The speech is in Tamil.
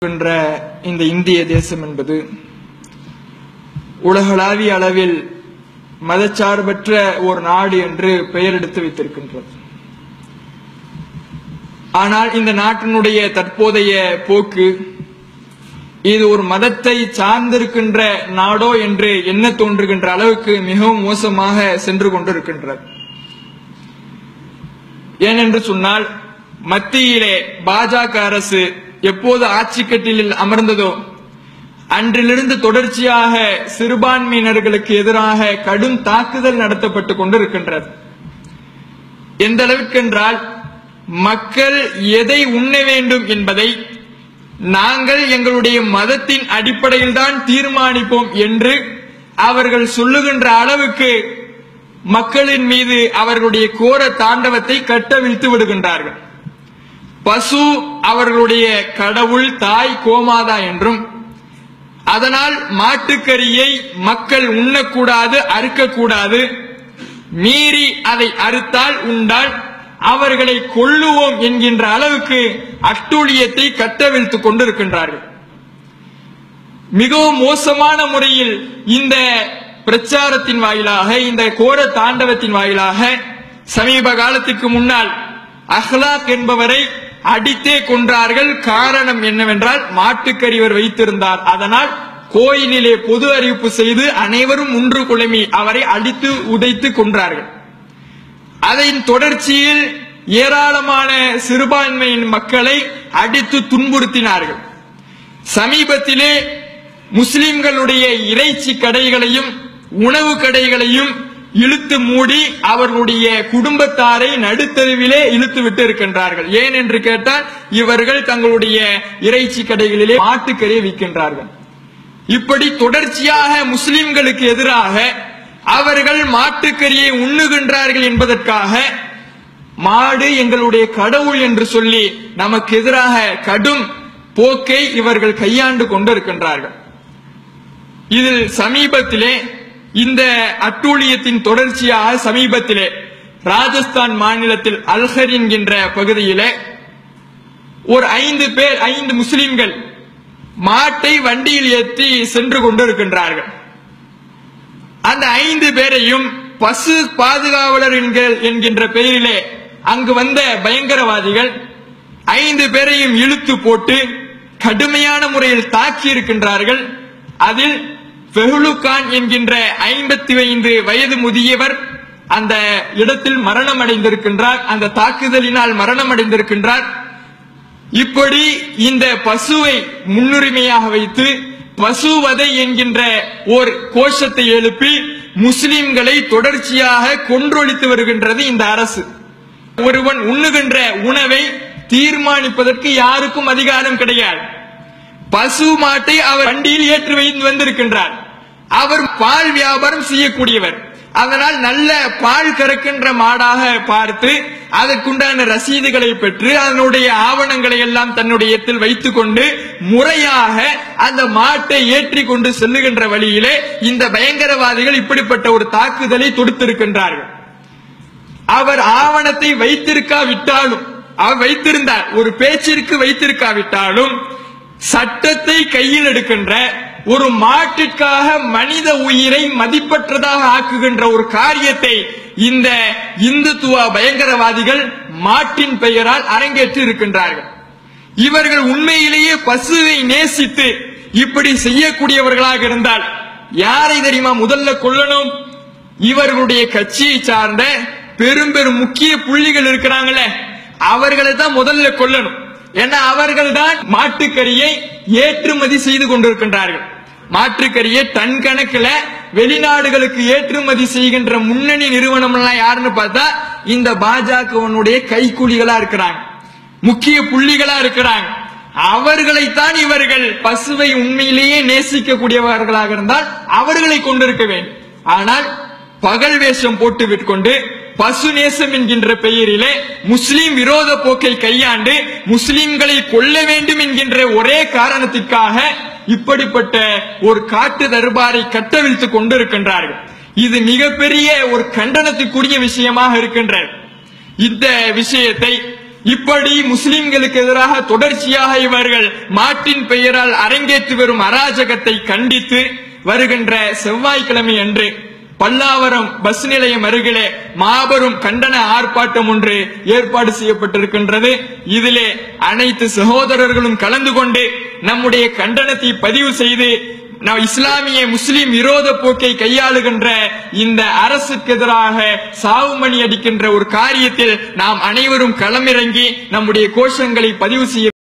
என்ற இந்த இந்திய தேசம் என்பது உலகளாவிய அளவில் மதச்சார்பற்ற ஒரு நாடு என்று பெயர் எடுத்து வைத்திருக்கின்றது ஆனால் இந்த நாட்டினுடைய தற்போதைய போக்கு இது ஒரு மதத்தை சார்ந்திருக்கின்ற நாடோ என்று எண்ண தோன்றுகின்ற அளவுக்கு மிகவும் மோசமாக சென்று கொண்டிருக்கின்றது ஏனென்று சொன்னால் மத்தியிலே பாஜக அரசு எப்போது ஆட்சி கட்டிலில் அமர்ந்ததோ அன்றிலிருந்து தொடர்ச்சியாக சிறுபான்மையினர்களுக்கு எதிராக கடும் தாக்குதல் நடத்தப்பட்டு கொண்டிருக்கின்றது எந்த அளவிற்கு என்றால் மக்கள் எதை உண்ண வேண்டும் என்பதை நாங்கள் எங்களுடைய மதத்தின் அடிப்படையில் தான் தீர்மானிப்போம் என்று அவர்கள் சொல்லுகின்ற அளவுக்கு மக்களின் மீது அவர்களுடைய கோர தாண்டவத்தை கட்டவிழ்த்து விடுகின்றார்கள் பசு அவர்களுடைய கடவுள் தாய் கோமாதா என்றும் அதனால் மாட்டுக்கறியை மக்கள் உண்ணக்கூடாது அறுக்கக்கூடாது மீறி அதை அறுத்தால் உண்டால் அவர்களை கொல்லுவோம் என்கின்ற அளவுக்கு அட்டூழியத்தை கட்டவிழ்த்துக் கொண்டிருக்கின்றார்கள் மிகவும் மோசமான முறையில் இந்த பிரச்சாரத்தின் வாயிலாக இந்த கோர தாண்டவத்தின் வாயிலாக சமீப காலத்துக்கு முன்னால் அஹ்லாக் என்பவரை அடித்தே கொன்றார்கள் காரணம் என்னவென்றால் மாட்டுக்கறி அவர் வைத்திருந்தார் அதனால் கோயிலிலே பொது அறிவிப்பு செய்து அனைவரும் ஒன்று குழமி அவரை அடித்து உதைத்து கொன்றார்கள் அதன் தொடர்ச்சியில் ஏராளமான சிறுபான்மையின் மக்களை அடித்து துன்புறுத்தினார்கள் சமீபத்திலே முஸ்லிம்களுடைய இறைச்சி கடைகளையும் உணவு கடைகளையும் இழுத்து மூடி அவர்களுடைய குடும்பத்தாரை நடுத்தருவிலே இழுத்து விட்டு இருக்கின்றார்கள் ஏன் என்று கேட்டால் இவர்கள் தங்களுடைய இறைச்சி கடைகளிலே மாட்டுக்கறியை விற்கின்றார்கள் இப்படி தொடர்ச்சியாக முஸ்லிம்களுக்கு எதிராக அவர்கள் மாட்டுக்கறியை உண்ணுகின்றார்கள் என்பதற்காக மாடு எங்களுடைய கடவுள் என்று சொல்லி நமக்கு எதிராக கடும் போக்கை இவர்கள் கையாண்டு கொண்டிருக்கின்றார்கள் இதில் சமீபத்திலே இந்த அட்டூழியத்தின் தொடர்ச்சியாக சமீபத்திலே ராஜஸ்தான் மாநிலத்தில் அல்ஹர் என்கின்ற பகுதியிலே ஒரு ஐந்து பேர் ஐந்து முஸ்லிம்கள் மாட்டை வண்டியில் ஏற்றி சென்று கொண்டிருக்கின்றார்கள் அந்த ஐந்து பேரையும் பசு பாதுகாவலர் என்கின்ற பெயரிலே அங்கு வந்த பயங்கரவாதிகள் ஐந்து பேரையும் இழுத்து போட்டு கடுமையான முறையில் தாக்கி இருக்கின்றார்கள் அதில் ஃபெஹுலு கான் என்கின்ற ஐம்பத்தி ஐந்து வயது முதியவர் அந்த இடத்தில் மரணம் அடைந்திருக்கின்றார் அந்த தாக்குதலினால் மரணம் அடைந்திருக்கின்றார் இப்படி இந்த பசுவை முன்னுரிமையாக வைத்து பசுவதை என்கின்ற ஒரு கோஷத்தை எழுப்பி முஸ்லிம்களை தொடர்ச்சியாக கொன்றொழித்து வருகின்றது இந்த அரசு ஒருவன் உண்ணுகின்ற உணவை தீர்மானிப்பதற்கு யாருக்கும் அதிகாரம் கிடையாது பசு மாட்டை அவர் வண்டியில் ஏற்றி வைத்து வந்திருக்கின்றார் அவர் பால் வியாபாரம் செய்யக்கூடியவர் அதனால் நல்ல பால் கறக்கின்ற மாடாக பார்த்து அதற்குண்டான ரசீதுகளை பெற்று அதனுடைய ஆவணங்களை எல்லாம் தன்னுடைய வைத்துக் கொண்டு முறையாக அந்த மாட்டை ஏற்றி கொண்டு செல்லுகின்ற வழியிலே இந்த பயங்கரவாதிகள் இப்படிப்பட்ட ஒரு தாக்குதலை தொடுத்திருக்கின்றார்கள் அவர் ஆவணத்தை வைத்திருக்காவிட்டாலும் அவர் வைத்திருந்தார் ஒரு பேச்சிற்கு வைத்திருக்காவிட்டாலும் சட்டத்தை கையில் எடுக்கின்ற ஒரு மாட்டிற்காக மனித உயிரை மதிப்பற்றதாக ஆக்குகின்ற ஒரு காரியத்தை இந்த இந்துத்துவ பயங்கரவாதிகள் மாட்டின் பெயரால் அரங்கேற்றி இருக்கின்றார்கள் இவர்கள் உண்மையிலேயே பசுவை நேசித்து இப்படி செய்யக்கூடியவர்களாக இருந்தால் யாரை தெரியுமா முதல்ல கொல்லணும் இவர்களுடைய கட்சியை சார்ந்த பெரும் பெரும் முக்கிய புள்ளிகள் இருக்கிறாங்களே அவர்களை தான் முதல்ல கொல்லணும் ஏன்னா அவர்கள் தான் மாட்டுக்கறியை ஏற்றுமதி செய்து கொண்டிருக்கின்றார்கள் மாற்றுக்கறியை டன் கணக்குல வெளிநாடுகளுக்கு ஏற்றுமதி செய்கின்ற முன்னணி நிறுவனம் எல்லாம் யாருன்னு பார்த்தா இந்த பாஜகவனுடைய கைக்கூலிகளா இருக்கிறாங்க முக்கிய புள்ளிகளா இருக்கிறாங்க அவர்களைத்தான் இவர்கள் பசுவை உண்மையிலேயே நேசிக்கக்கூடியவர்களாக இருந்தால் அவர்களை கொண்டிருக்க வேண்டும் ஆனால் பகல் வேஷம் போட்டு விற்கொண்டு பசு நேசம் என்கின்ற பெயரிலே முஸ்லிம் விரோத போக்கை கையாண்டு முஸ்லிம்களை கொல்ல வேண்டும் என்கின்ற ஒரே காரணத்திற்காக இப்படிப்பட்ட ஒரு காட்டு தர்பாரை கட்டவிழ்த்துக் கொண்டிருக்கின்றார்கள் இது மிகப்பெரிய ஒரு கண்டனத்துக்குரிய விஷயமாக இருக்கின்றது இந்த விஷயத்தை இப்படி முஸ்லிம்களுக்கு எதிராக தொடர்ச்சியாக இவர்கள் மாட்டின் பெயரால் அரங்கேற்றி வரும் அராஜகத்தை கண்டித்து வருகின்ற செவ்வாய்க்கிழமை அன்று பல்லாவரம் பஸ் நிலையம் அருகிலே மாபெரும் கண்டன ஆர்ப்பாட்டம் ஒன்று ஏற்பாடு செய்யப்பட்டிருக்கின்றது இதிலே அனைத்து சகோதரர்களும் கலந்து கொண்டு நம்முடைய கண்டனத்தை பதிவு செய்து நாம் இஸ்லாமிய முஸ்லிம் விரோத போக்கை கையாளுகின்ற இந்த அரசுக்கு எதிராக சாவுமணி அடிக்கின்ற ஒரு காரியத்தில் நாம் அனைவரும் களமிறங்கி நம்முடைய கோஷங்களை பதிவு செய்ய